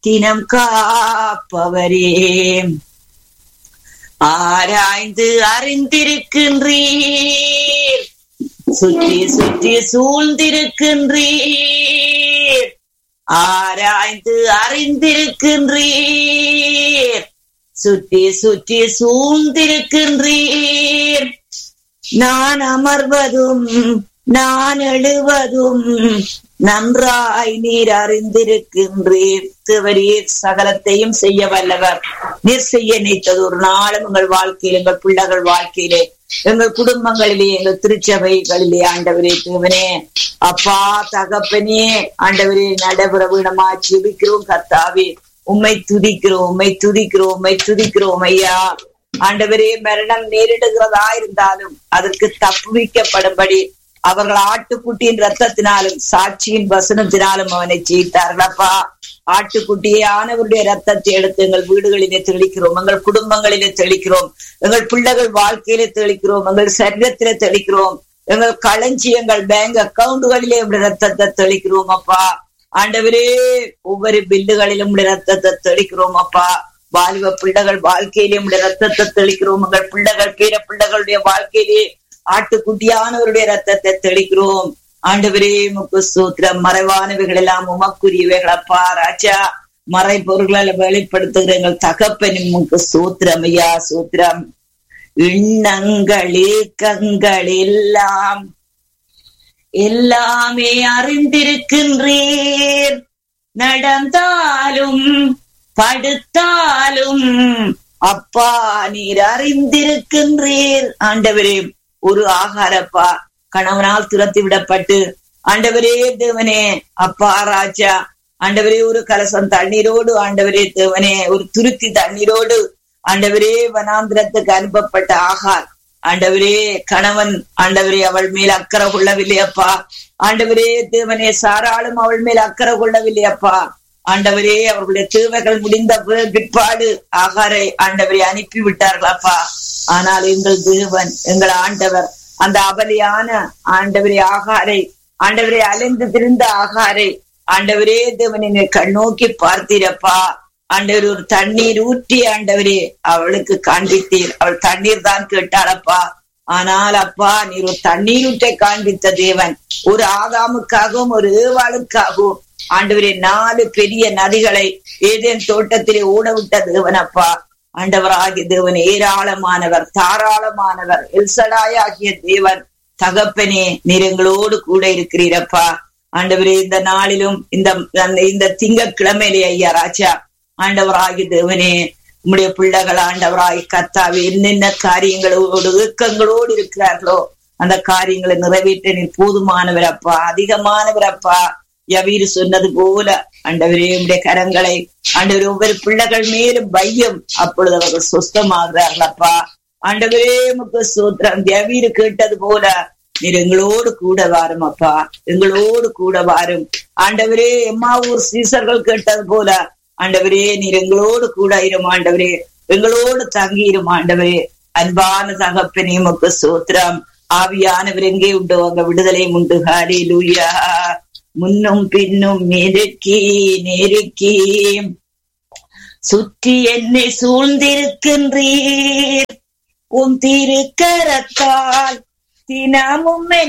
தினம் காப்பவரே ஆராய்ந்து அறிந்திருக்கின்றீர் சுற்றி சுற்றி சூழ்ந்திருக்கின்றீர் ஆராய்ந்து அறிந்திருக்கின்றீர் சுற்றி சுற்றி சூழ்ந்திருக்கின்றீர் நான் அமர்வதும் நான் எழுவதும் நன்றாய் நீர் அறிந்திருக்கின்றீர் தேவரீர் சகலத்தையும் செய்ய வல்லவர் நீர் செய்ய நினைத்தது ஒரு நாளும் எங்கள் வாழ்க்கையில் எங்கள் பிள்ளைகள் வாழ்க்கையிலே எங்கள் குடும்பங்களிலே எங்கள் திருச்சபைகளிலே ஆண்டவரே தேவனே அப்பா தகப்பனே ஆண்டவரே நடைபெற வீணமா ஜெபிக்கிறோம் கர்த்தாவே உம்மை துதிக்கிறோம் உம்மை துதிக்கிறோம் உம்மை துதிக்கிறோம் ஐயா ஆண்டவரே மரணம் நேரிடுகிறதா இருந்தாலும் அதற்கு தப்புவிக்கப்படும்படி அவர்கள் ஆட்டுக்குட்டியின் ரத்தத்தினாலும் சாட்சியின் வசனத்தினாலும் அவனை ஜெயித்தார்களப்பா ஆட்டுக்குட்டியானவருடைய ரத்தத்தை எடுத்து எங்கள் வீடுகளிலே தெளிக்கிறோம் எங்கள் குடும்பங்களிலே தெளிக்கிறோம் எங்கள் பிள்ளைகள் வாழ்க்கையிலே தெளிக்கிறோம் எங்கள் சரீரத்திலே தெளிக்கிறோம் எங்கள் களஞ்சியங்கள் பேங்க் அக்கவுண்டுகளிலே ரத்தத்தை தெளிக்கிறோம் அப்பா ஆண்டவரே ஒவ்வொரு பில்லுகளிலும் ரத்தத்தை தெளிக்கிறோம் அப்பா வாலிப பிள்ளைகள் வாழ்க்கையிலே உடைய ரத்தத்தை தெளிக்கிறோம் உங்கள் பிள்ளைகள் பேர பிள்ளைகளுடைய வாழ்க்கையிலே ஆட்டுக்குட்டியானவருடைய ரத்தத்தை தெளிக்கிறோம் ஆண்டவரே முக்கு சூத்திரம் மறைவானவைகள் எல்லாம் உமக்குரியவைகள் அப்பா ராஜா மறை பொருள்களை வெளிப்படுத்துகிற எங்கள் தகப்பனின் முக்கு சூத்திரம் ஐயா சூத்திரம் எண்ணங்கள் ஏக்கங்கள் எல்லாம் எல்லாமே அறிந்திருக்கின்றீர் நடந்தாலும் படுத்தாலும் அப்பா நீர் அறிந்திருக்கின்றீர் ஆண்டவரே ஒரு ஆகாரப்பா கணவனால் துரத்தி விடப்பட்டு ஆண்டவரே தேவனே அப்பா ராஜா ஆண்டவரே ஒரு கலசம் தண்ணீரோடு ஆண்டவரே தேவனே ஒரு துருத்தி தண்ணீரோடு ஆண்டவரே வனாந்திரத்துக்கு அனுப்பப்பட்ட ஆகார் ஆண்டவரே கணவன் ஆண்டவரே அவள் மேல் அக்கறை கொள்ளவில்லை அப்பா ஆண்டவரே தேவனே சாராளும் அவள் மேல் அக்கறை கொள்ளவில்லை அப்பா ஆண்டவரே அவர்களுடைய தேவைகள் முடிந்த பிற்பாடு ஆகாரை ஆண்டவரை அனுப்பி விட்டார்களாப்பா ஆனால் எங்கள் தேவன் எங்கள் ஆண்டவர் அந்த அபலியான ஆண்டவரே ஆகாரை ஆண்டவரை அலைந்து திரிந்த ஆகாரை ஆண்டவரே தேவனை கண்ணோக்கி பார்த்தீரப்பா ஆண்டவர் ஒரு தண்ணீர் ஊற்றி ஆண்டவரே அவளுக்கு காண்பித்தீர் அவள் தண்ணீர் தான் கேட்டாளப்பா ஆனால் அப்பா நீர் ஒரு தண்ணீர் ஊற்றை காண்பித்த தேவன் ஒரு ஆகாமுக்காகவும் ஒரு ஏவாளுக்காகவும் ஆண்டவரே நாலு பெரிய நதிகளை ஏதேன் தோட்டத்திலே ஓட விட்ட தேவன் அப்பா ஆண்டவராகிய தேவன் ஏராளமானவர் தாராளமானவர் எல்சடாய் ஆகிய தேவன் தகப்பனே நீர் எங்களோடு கூட இருக்கிறீரப்பா ஆண்டவரே இந்த நாளிலும் இந்த இந்த திங்கக்கிழமையிலே ஐயா ராஜா ஆண்டவராகிய தேவனே உம்முடைய பிள்ளைகள் ஆண்டவராய் கத்தாவே என்னென்ன காரியங்களோடு இயக்கங்களோடு இருக்கிறார்களோ அந்த காரியங்களை நிறைவேற்ற நீர் போதுமானவர் அப்பா அதிகமானவர் அப்பா யவீர் சொன்னது போல ஆண்டவரே உடைய கரங்களை ஆண்டவர் ஒவ்வொரு பிள்ளைகள் மேலும் பையம் அப்பொழுது அவர்கள் சொஸ்தமாகிறார்கள் அப்பா ஆண்டவரே முக்கு சூத்திரம் யவீர் கேட்டது போல நீர் எங்களோடு கூட வாரும் அப்பா எங்களோடு கூட வாரும் ஆண்டவரே எம்மாவூர் சீசர்கள் கேட்டது போல ஆண்டவரே நீர் எங்களோடு கூட இரும் ஆண்டவரே எங்களோடு தங்கி இரும் ஆண்டவரே அன்பான தகப்பனே முக்கு சூத்திரம் ஆவியானவர் எங்கே உண்டோ அங்க விடுதலையும் உண்டு ஹாரி லூயா முன்னும் பின்னும் நெருக்கி நெருக்கி சுற்றி என்னை சூழ்ந்திருக்கின்றீர் உன் திருக்கரத்தால் தினமும்